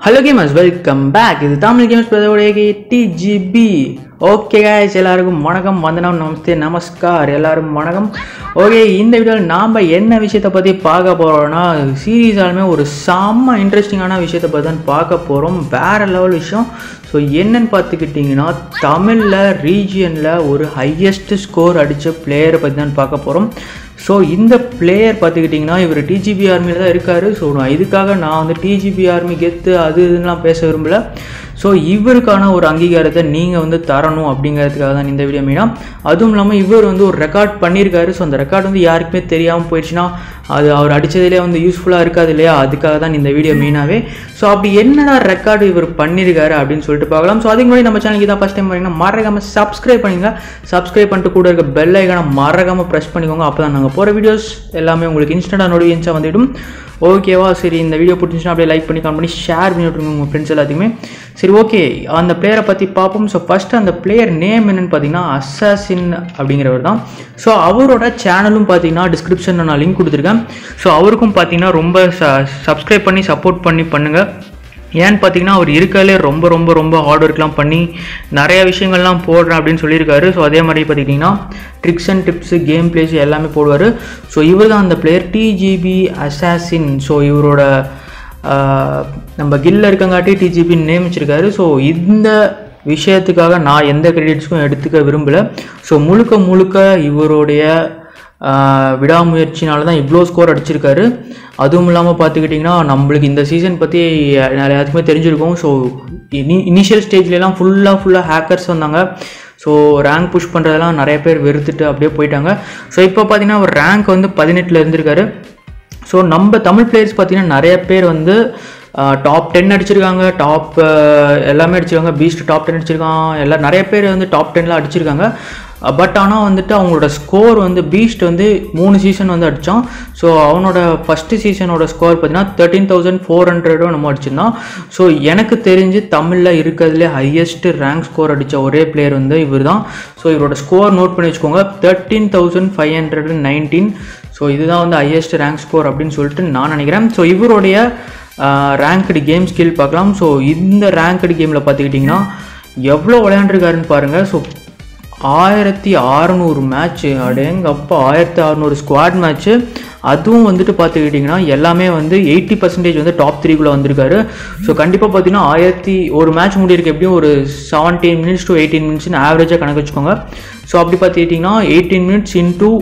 hello gamers welcome back இது Tamil gamers பிரதோடைய டிஜிபி ஓகே guys எல்லாருக்கும் வணக்கம் வந்தனம் நமஸ்தே நமஸ்கார் எல்லாரும் வணக்கம் ஓகே இந்த வீடியோவில் நாம் என்ன விஷயத்தை பற்றி பார்க்க போகிறோம்னா சீரியஸாலுமே ஒரு செம்ம இன்ட்ரெஸ்டிங்கான விஷயத்தை பற்றி தான் பார்க்க போகிறோம் வேறு லெவல் விஷயம் ஸோ என்னன்னு பார்த்துக்கிட்டிங்கன்னா தமிழில் ரீஜியனில் ஒரு ஹையஸ்ட் ஸ்கோர் அடித்த பிளேயரை பற்றி தான் பார்க்க போகிறோம் ஸோ இந்த பிளேயர் பார்த்துக்கிட்டிங்கன்னா இவர் டிஜிபி ஆர்மியில் தான் இருக்கார் ஸோ நான் இதுக்காக நான் வந்து டிஜிபி ஆர்மி கெத்து அது இதுலாம் பேச விரும்பல ஸோ இவருக்கான ஒரு அங்கீகாரத்தை நீங்கள் வந்து தரணும் அப்படிங்கிறதுக்காக தான் இந்த வீடியோ மெயினாக அதுவும் இல்லாமல் இவர் வந்து ஒரு ரெக்கார்ட் பண்ணியிருக்காரு ஸோ அந்த ரெக்கார்ட் வந்து யாருக்குமே தெரியாமல் போயிடுச்சுன்னா அது அவர் அடித்ததிலே வந்து யூஸ்ஃபுல்லாக இருக்காது இல்லையா அதுக்காக தான் இந்த வீடியோ மெயினாகவே ஸோ அப்படி என்னடா ரெக்கார்டு இவர் பண்ணியிருக்காரு அப்படின்னு சொல்லிட்டு பார்க்கலாம் ஸோ அதுக்கு முன்னாடி நம்ம சேனலுக்கு தான் ஃபஸ்ட் டைம் பண்ணீங்கன்னா மறக்காமல் சப்ஸ்கிரைப் பண்ணிங்க சப்ஸ்கிரைப் பண்ணிட்டு கூட இருக்க பெல் ஐக்கான மறக்காமல் ப்ரெஸ் பண்ணிக்கோங்க அப்போ தான் நாங்கள் போகிற வீடியோஸ் எல்லாமே உங்களுக்கு இன்ஸ்டண்ட்டாக நோட்டிஃபிகேஷன் வந்துவிடும் ஓகேவா சரி இந்த வீடியோ பிடிச்சிச்சுன்னா அப்படியே லைக் பண்ணி கமெண்ட் பண்ணி ஷேர் பண்ணி விட்ருங்க உங்கள் ஃப்ரெண்ட்ஸ் எல்லாத்தையுமே சரி ஓகே அந்த பிளேயரை பற்றி பார்ப்போம் ஸோ ஃபஸ்ட்டு அந்த பிளேயர் நேம் என்னன்னு பார்த்தீங்கன்னா அசாசின் அப்படிங்கிறவர் தான் ஸோ அவரோட சேனலும் பார்த்தீங்கன்னா டிஸ்கிரிப்ஷனில் நான் லிங்க் கொடுத்துருக்கேன் ஸோ அவருக்கும் பார்த்தீங்கன்னா ரொம்ப ச சப்ஸ்கிரைப் பண்ணி சப்போர்ட் பண்ணி பண்ணுங்கள் ஏன்னு பார்த்தீங்கன்னா அவர் இருக்காலே ரொம்ப ரொம்ப ரொம்ப ஹார்ட் ஒர்க்லாம் பண்ணி நிறைய விஷயங்கள்லாம் போடுறேன் அப்படின்னு சொல்லியிருக்காரு ஸோ அதே மாதிரி பார்த்துக்கிட்டிங்கன்னா tricks and tips game plays எல்லாமே போடுவார் ஸோ இவர் தான் அந்த பிளேயர் டிஜிபி அசாசின் ஸோ இவரோட ஆஹ், நம்ம கில்ல இருக்கங்காட்டி டிஜிபி நியமிச்சிருக்காரு ஸோ இந்த விஷயத்துக்காக நான் எந்த கிரெடிட்ஸும் எடுத்துக்க விரும்பலை ஸோ முழுக்க முழுக்க இவருடைய ஆஹ் விடாமுயற்சினால தான் இவ்வளோ ஸ்கோர் அடிச்சிருக்காரு அதுவும் இல்லாமல் பார்த்துக்கிட்டிங்கன்னா நம்மளுக்கு இந்த சீசன் பற்றி எல்லாத்துக்குமே தெரிஞ்சிருக்கும் ஸோ இனி இனிஷியல் ஸ்டேஜ்லலாம் ஃபுல்லாக ஃபுல்லாக ஹேக்கர்ஸ் வந்தாங்க ஸோ ரேங்க் புஷ் பண்ணுறதெல்லாம் நிறைய பேர் வெறுத்துட்டு அப்படியே போயிட்டாங்க ஸோ இப்போ பார்த்தீங்கன்னா அவர் ரேங்க் வந்து பதினெட்டில் இருந்திருக்காரு ஸோ நம்ம தமிழ் பிளேயர்ஸ் பார்த்தீங்கன்னா நிறைய பேர் வந்து டாப் டென் அடிச்சிருக்காங்க டாப் எல்லாமே அடிச்சிருக்காங்க பீஸ்ட் டாப் டென் அடிச்சிருக்கான் எல்லாம் நிறைய பேர் வந்து டாப் டென்லாம் அடிச்சிருக்காங்க பட் ஆனால் வந்துட்டு அவங்களோட ஸ்கோர் வந்து பீஸ்ட் வந்து மூணு சீசன் வந்து அடித்தான் ஸோ அவனோட ஃபஸ்ட்டு சீசனோட ஸ்கோர் பார்த்தீங்கன்னா தேர்ட்டீன் தௌசண்ட் ஃபோர் ஹண்ட்ரடும் நம்ம அடிச்சிருந்தான் ஸோ எனக்கு தெரிஞ்சு தமிழில் இருக்கிறதுலே ஹையஸ்ட் ரேங்க் ஸ்கோர் அடித்த ஒரே பிளேயர் வந்து இவர் தான் ஸோ இவரோட ஸ்கோர் நோட் பண்ணி வச்சுக்கோங்க thirteen thousand five hundred nineteen so இதுதான் வந்து ஹையஸ்ட் ரேங்க் ஸ்கோர் அப்படின்னு சொல்லிட்டு நான் நினைக்கிறேன் ஸோ இவருடைய ரேங்க்டு கேம் ஸ்கில் பார்க்கலாம் ஸோ இந்த ரேங்க்டு கேமில் பார்த்துக்கிட்டிங்கன்னா எவ்வளோ விளையாண்டுருக்காருன்னு பாருங்கள் ஸோ ஆயிரத்தி அறநூறு மேட்ச்சு அடேங்கப்பா ஆயிரத்தி அறநூறு ஸ்குவாட் மேட்ச்சு அதுவும் வந்துட்டு பார்த்துக்கிட்டிங்கன்னா எல்லாமே வந்து எயிட்டி பர்சன்டேஜ் வந்து டாப் த்ரீக்குள்ளே வந்திருக்காரு ஸோ கண்டிப்பாக பார்த்தீங்கன்னா ஆயிரத்தி ஒரு மேட்ச் முடியிருக்கு எப்படியும் ஒரு செவன்டீன் மினிட்ஸ் டு எயிட்டீன் மினிட்ஸ்னு ஆவரேஜாக கணக்கு வச்சுக்கோங்க ஸோ அப்படி பார்த்துக்கிட்டிங்கன்னா எயிட்டீன் மினிட்ஸ் இன்டூ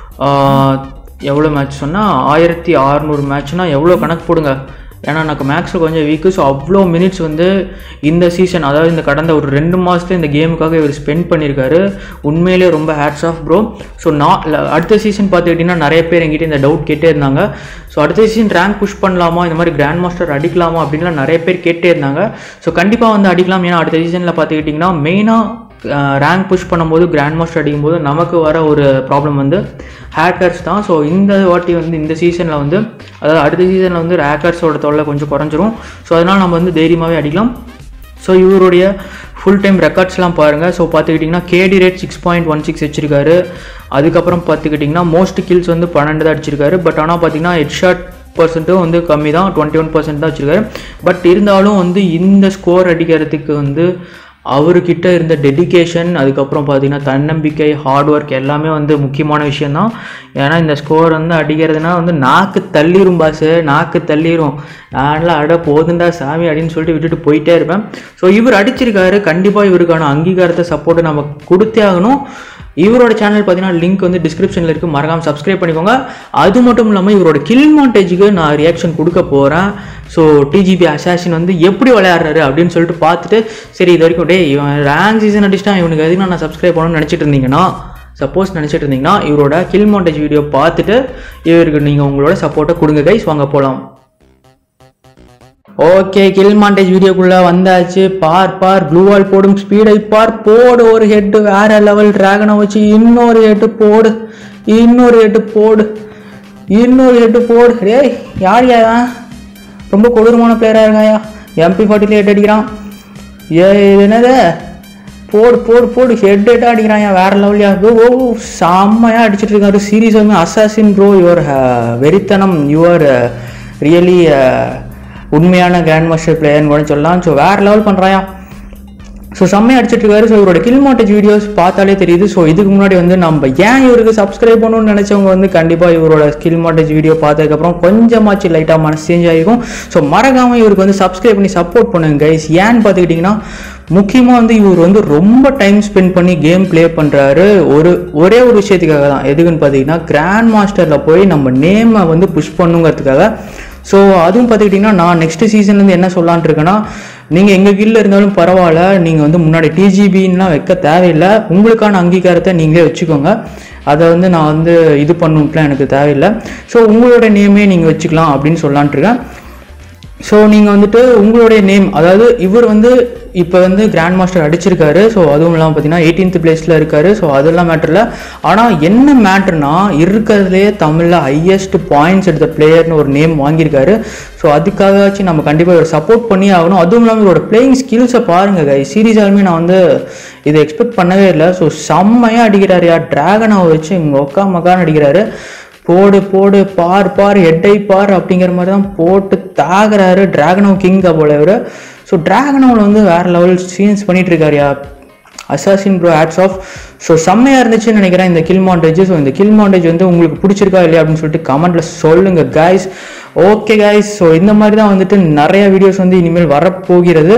எவ்வளோ மேட்ச் சொன்னால் ஆயிரத்தி அறநூறு மேட்ச்னால் எவ்வளோ கணக்கு போடுங்க ஏன்னா எனக்கு மேக்ஸில் கொஞ்சம் வீக்கு ஸோ அவ்வளோ மினிட்ஸ் வந்து இந்த சீசன் அதாவது இந்த கடந்த ஒரு ரெண்டு மாதத்துல இந்த கேமுக்காக இவர் ஸ்பெண்ட் பண்ணியிருக்காரு உண்மையிலே ரொம்ப ஹேட்ஸ் ஆஃப் ப்ரோ ஸோ நான் இல்ல, அடுத்த சீசன் பார்த்துக்கிட்டிங்கன்னா நிறைய பேர் எங்கிட்ட இந்த டவுட் கேட்டே இருந்தாங்க ஸோ அடுத்த சீசன் ரேங்க் புஷ் பண்ணலாமா இந்த மாதிரி கிராண்ட் மாஸ்டர் அடிக்கலாமா அப்படின்லாம் நிறைய பேர் கேட்டே இருந்தாங்க ஸோ கண்டிப்பாக வந்து அடிக்கலாம் ஏன்னா அடுத்த சீசனில் பார்த்துக்கிட்டிங்கன்னா மெயினாக ரேங்க் புஷ் பண்ணும்போது கிராண்ட் மாஸ்டர் அடிக்கும்போது நமக்கு வர ஒரு ப்ராப்ளம் வந்து ஹேக்கர்ஸ் தான் ஸோ இந்த வாட்டி வந்து இந்த சீசனில் வந்து அதாவது அடுத்த சீசனில் வந்து ஹேக்கர்ஸோட தொல்லை கொஞ்சம் குறைஞ்சிரும் ஸோ அதனால் நம்ம வந்து தைரியமாகவே அடிக்கலாம் ஸோ இவருடைய ஃபுல் டைம் ரெக்கார்ட்ஸ்லாம் பாருங்கள் ஸோ பார்த்துக்கிட்டிங்கன்னா K D rate six point one six வச்சிருக்காரு அதுக்கப்புறம் பார்த்துக்கிட்டிங்கன்னா மோஸ்ட் கில்ஸ் வந்து பன்னெண்டு தான் அடிச்சிருக்காரு பட் ஆனால் பார்த்தீங்கன்னா ஹெட்ஷாட் பர்சன்ட்டும் வந்து கம்மி தான் டுவெண்ட்டி ஒன் பர்சன்ட் தான் வச்சிருக்காரு பட் இருந்தாலும் வந்து இந்த ஸ்கோர் அடிக்கிறதுக்கு வந்து அவர்கிட்ட இருந்த டெடிகேஷன் அதுக்கப்புறம் பார்த்தீங்கன்னா தன்னம்பிக்கை ஹார்ட் ஒர்க் எல்லாமே வந்து முக்கியமான விஷயந்தான் ஏன்னா இந்த ஸ்கோர் வந்து அடிக்கிறதுனா வந்து நாக்கு தள்ளிரும் பாஸு நாக்கு தள்ளிரும் நான்லாம் அட போதுண்டா சாமி அப்படின்னு சொல்லிட்டு விட்டுட்டு போயிட்டே இருப்பேன் ஸோ இவர் அடிச்சிருக்காரு கண்டிப்பாக இவருக்கான அங்கீகாரத்தை சப்போர்ட்டை நம்ம கொடுத்தே ஆகணும் இவரோட சேனல் பார்த்தீங்கன்னா லிங்க் வந்து டிஸ்கிரிப்ஷனில் இருக்குது மறக்காமல் சப்ஸ்கிரைப் பண்ணிக்கோங்க அது மட்டும் இல்லாமல் இவரோட கில் மாண்டேஜுக்கு நான் ரியாக்ஷன் கொடுக்க போகிறேன் ஸோ டிஜிபி அசாசின் வந்து எப்படி விளையாடுறாரு அப்படின்னு சொல்லிட்டு பார்த்துட்டு சரி இது வரைக்கும் டே இவன் ரேங்க் சீசன் அடிச்சிட்டான் இவனுக்கு எதுக்கு நான் சப்ஸ்கிரைப் பண்ணணும்னு நினச்சிட்டு இருந்தீங்கன்னா சப்போஸ் நினச்சிட்டு இருந்தீங்கன்னா இவரோட கில் மாண்டேஜ் வீடியோ பார்த்துட்டு இவருக்கு நீங்கள் உங்களோட சப்போர்ட்டை கொடுங்க கைஸ் வாங்க போகலாம் ஓகே கில் மாண்டேஜ் வீடியோக்குள்ள வந்தாச்சு பார் பார் ப்ளூ வால் போடும் ஸ்பீடை பார் போடு ஒரு ஹெட்டு வேற லெவல் டிராகனை வச்சு இன்னொரு ஹெட்டு போடு இன்னொரு ஹெட்டு போடு இன்னொரு ஹெட்டு போடு டேய் யார் யாரன் ரொம்ப கொடூரமான பிளேயராக இருக்காயா எம்பி ஃபார்ட்டில ஹெட் அடிக்கிறான் ஏ இது என்னது போடு போடு போடு ஹெட் ஹெட்டாக அடிக்கிறான் வேற லெவலியா ஓ ஓ செம்மையாக அடிச்சிட்டு இருக்காரு சீரியஸ் வந்து அசாசின் ப்ரோ யுவர் வெறித்தனம் யுவர் ரியலி உண்மையான கிராண்ட் மாஸ்டர் பிளேயர்னு கூட சொல்லலாம் ஸோ வேறு லெவல் பண்ணுறாயா ஸோ செம்மையாக அடிச்சிட்டு இருக்காரு ஸோ இவரோட கில் மாட்டேஜ் வீடியோஸ் பார்த்தாலே தெரியுது ஸோ இதுக்கு முன்னாடி வந்து நம்ம ஏன் இவருக்கு சப்ஸ்கிரைப் பண்ணணும்னு நினச்சவங்க வந்து கண்டிப்பாக இவரோட ஸ்கில் மாட்டேஜ் வீடியோ பார்த்ததுக்கப்புறம் கொஞ்சமாச்சு லைட்டாக மனசு சேஞ்ச் ஆகிருக்கும் ஸோ மறக்காமல் இவருக்கு வந்து சப்ஸ்கிரைப் பண்ணி சப்போர்ட் பண்ணுங்க கைஸ் ஏன்னு பார்த்துக்கிட்டிங்கன்னா முக்கியமாக வந்து இவர் வந்து ரொம்ப டைம் ஸ்பெண்ட் பண்ணி கேம் ப்ளே பண்ணுறாரு ஒரு ஒரே ஒரு விஷயத்துக்காக தான் எதுக்குன்னு பார்த்தீங்கன்னா கிராண்ட் மாஸ்டரில் போய் நம்ம நேமை வந்து புஷ் பண்ணுங்கிறதுக்காக ஸோ அதுவும் பார்த்துக்கிட்டிங்கன்னா நான் நெக்ஸ்ட் சீசன்லேருந்து என்ன சொல்லலான்ட்டு இருக்கேன்னா நீங்கள் எங்கள் கீழே இருந்தாலும் பரவாயில்ல நீங்கள் வந்து முன்னாடி டிஜிபின்லாம் வைக்க தேவையில்லை உங்களுக்கான அங்கீகாரத்தை நீங்களே வச்சுக்கோங்க அதை வந்து நான் வந்து இது பண்ணணுன்ட்டுலாம் எனக்கு தேவையில்லை ஸோ உங்களோட நேமே நீங்கள் வச்சுக்கலாம் அப்படின்னு சொல்லலான்ட்டு இருக்கேன் ஸோ நீங்கள் வந்துட்டு உங்களுடைய நேம் அதாவது இவர் வந்து இப்போ வந்து கிராண்ட் மாஸ்டர் அடிச்சிருக்காரு ஸோ அதுவும் இல்லாமல் பார்த்தீங்கன்னா எயிட்டீன்த் பிளேஸில் இருக்காரு ஸோ அதெல்லாம் மேட்டர் இல்லை ஆனால் என்ன மேட்ருனா இருக்கிறதுலே தமிழில் ஹையஸ்ட் பாயிண்ட்ஸ் எடுத்த பிளேயர்னு ஒரு நேம் வாங்கியிருக்காரு ஸோ அதுக்காகச்சும் நம்ம கண்டிப்பாக இவர் சப்போர்ட் பண்ணி ஆகணும் அதுவும் இல்லாமல் இவரோட பிளேயிங் ஸ்கில்ஸை பாருங்கள் கை சீரியஸாலுமே நான் வந்து இதை எக்ஸ்பெக்ட் பண்ணவே இல்லை ஸோ செம்மையாக அடிக்கிறாரு யார் ட்ராகனை வச்சு இங்கே ஒக்கா மக்கான்னு அடிக்கிறாரு போடு போடு பார் பார் எட்டை பார் அப்படிங்கிற மாதிரி தான் போட்டு தாகுறாரு டிராகனோ கிங்கா போல இவர் ஸோ டிராகனோவில் வந்து வேற லெவல் சீன்ஸ் பண்ணிட்டு இருக்காருயா assassin bro hats off so செம்மையாக இருந்துச்சுன்னு நினைக்கிறேன் இந்த கில் மாண்டேஜ் ஸோ இந்த கில் மாண்டேஜ் வந்து உங்களுக்கு பிடிச்சிருக்கா இல்லையா அப்படின்னு சொல்லிட்டு கமெண்ட்ல சொல்லுங்க கைஸ் ஓகே கைஸ் ஸோ இந்த மாதிரி தான் வந்துட்டு நிறைய வீடியோஸ் வந்து இனிமேல் வரப்போகிறது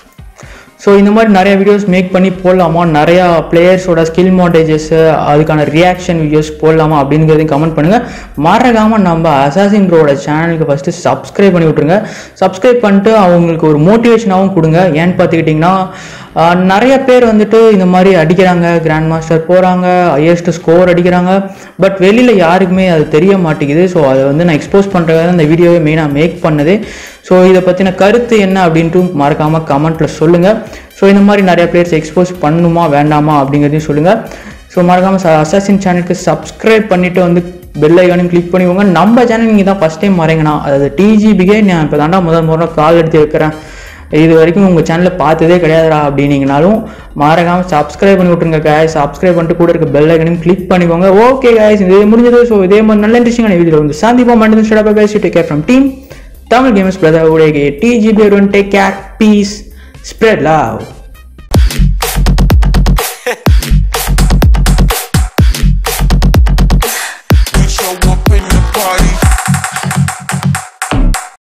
ஸோ இந்த மாதிரி நிறைய வீடியோஸ் மேக் பண்ணி போடலாமா நிறையா பிளேயர்ஸோட ஸ்கில் மாண்டேஜஸ் அதுக்கான ரியாக்ஷன் வீடியோஸ் போடலாமா அப்படிங்கிறதையும் கமெண்ட் பண்ணுங்கள் மறக்காமல் நம்ம அசாசின் ப்ரோட சேனலுக்கு ஃபஸ்ட்டு சப்ஸ்கிரைப் பண்ணி விட்ருங்க சப்ஸ்கிரைப் பண்ணிட்டு அவங்களுக்கு ஒரு மோட்டிவேஷனாகவும் கொடுங்க ஏன்னு பார்த்துக்கிட்டிங்கன்னா ஆஹ், நிறைய பேர் வந்துட்டு இந்த மாதிரி அடிக்கிறாங்க கிராண்ட் மாஸ்டர் போகிறாங்க ஹையஸ்ட் ஸ்கோர் அடிக்கிறாங்க பட் வெளியில் யாருக்குமே அது தெரிய மாட்டேங்குது ஸோ அதை வந்து நான் எக்ஸ்போஸ் பண்ணுறதுக்காக இந்த வீடியோவை மெயினாக மேக் பண்ணதே ஸோ இதை பற்றின கருத்து என்ன அப்படின்ட்டு மறக்காமல் கமெண்ட்டில் சொல்லுங்கள் ஸோ இந்த மாதிரி நிறைய பிளேயர்ஸ் எக்ஸ்போஸ் பண்ணணுமா வேண்டாமா அப்படிங்கிறதையும் சொல்லுங்கள் ஸோ மறக்காமல் அசாசின் சேனலுக்கு சப்ஸ்கிரைப் பண்ணிவிட்டு வந்து பெல் ஐக்கானையும் கிளிக் பண்ணிக்கோங்க நம்ம சேனல் நீங்கள் தான் ஃபஸ்ட் டைம் வரீங்கண்ணா அதாவது டிஜிபிக்கே நான் இப்போ தாண்டா முதல் முறை கால் எடுத்து வைக்கிறேன் இது வரைக்கும் உங்கள் சேனலை பார்த்ததே கிடையாதுடா அப்படின்னீங்கனாலும் மறக்காமல் சப்ஸ்கிரைப் பண்ணி விட்ருங்க guys சப்ஸ்கிரைப் பண்ணிட்டு கூட இருக்க பெல் ஐக்கனையும் கிளிக் பண்ணிக்கோங்க ஓகே guys இது முடிஞ்சது ஸோ இதே மாதிரி நல்ல இன்ட்ரெஸ்டிங்கான வீடியோ வந்து சந்திப்போம் மட்டும் stop guys you take care from team Tamil gamers brother உடைய TGB take care peace spread love